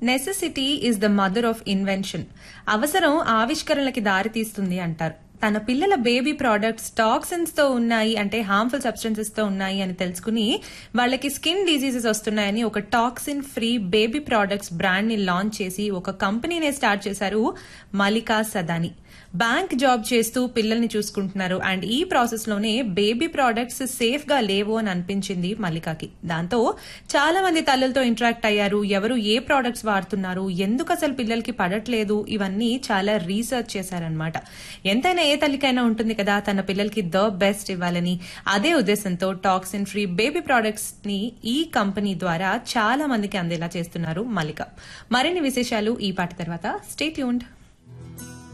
necessity is the mother of invention అవసరం ఆవిష్కరణలకి దారితీస్తుంది అంటారు తన పిల్లల బేబీ ప్రోడక్ట్స్ టాక్సిన్స్ తో ఉన్నాయి అంటే హార్మ్ఫుల్ సబ్స్టెన్సెస్ తో ఉన్నాయి అని తెలుసుకుని వాళ్ళకి స్కిన్ డిజీజెస్ వస్తున్నాయని ఒక toxin free baby products brand ని లాంచ్ చేసి ఒక కంపెనీనే స్టార్ట్ చేశారు మలికా సదాని బ్యాంక్ జాబ్ చేస్తూ పిల్లల్ని చూసుకుంటున్నారు అండ్ ఈ ప్రాసెస్ లోనే బేబీ ప్రోడక్ట్స్ సేఫ్ గా లేవు అని అనిపించింది మల్లికాకి దాంతో చాలా మంది తల్లులతో ఇంటరాక్ట్ అయ్యారు ఎవరు ఏ ప్రోడక్ట్స్ వాడుతున్నారు ఎందుకు అసలు పిల్లలకి పడట్లేదు ఇవన్నీ చాలా రీసెర్చ్ చేశారనమాట ఎంతైనా ఏ తల్లికైనా ఉంటుంది కదా తన పిల్లలకి ద బెస్ట్ ఇవ్వాలని అదే ఉద్దేశంతో టాక్సిన్ ఫ్రీ బేబీ ప్రోడక్ట్స్ ని ఈ కంపెనీ ద్వారా చాలా మందికి అందేలా చేస్తున్నారు మల్లిక మరిన్ని విశేషాలు ఈ పాట తర్వాత స్టే ట్యూన్డ్